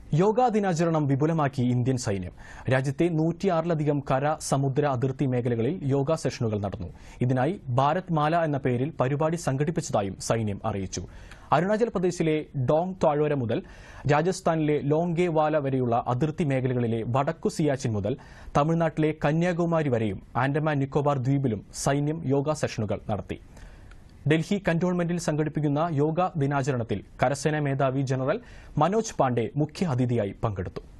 യോഗാ ദിനാചരണം വിപുലമാക്കി ഇന്ത്യൻ സൈന്യം രാജ്യത്തെ നൂറ്റിയാറിലധികം കര സമുദ്ര അതിർത്തി മേഖലകളിൽ യോഗ സെഷനുകൾ നടന്നു ഇതിനായി ഭാരത് മാല എന്ന പേരിൽ പരിപാടി സംഘടിപ്പിച്ചതായും സൈന്യം അറിയിച്ചു അരുണാചൽ പ്രദേശിലെ ഡോങ് താഴ്വര മുതൽ രാജസ്ഥാനിലെ ലോങ്കേവാല വരെയുള്ള അതിർത്തി മേഖലകളിലെ വടക്കു സിയാച്ചിൻ മുതൽ തമിഴ്നാട്ടിലെ കന്യാകുമാരി വരെയും ആൻഡമാൻ നിക്കോബാർ ദ്വീപിലും സൈന്യം യോഗ സെഷനുകൾ നടത്തി ഡൽഹി കന്റോൺമെന്റിൽ സംഘടിപ്പിക്കുന്ന യോഗ ദിനാചരണത്തിൽ കരസേനാ മേധാവി ജനറൽ മനോജ് പാണ്ഡെ മുഖ്യ അതിഥിയായി പങ്കെടുത്തു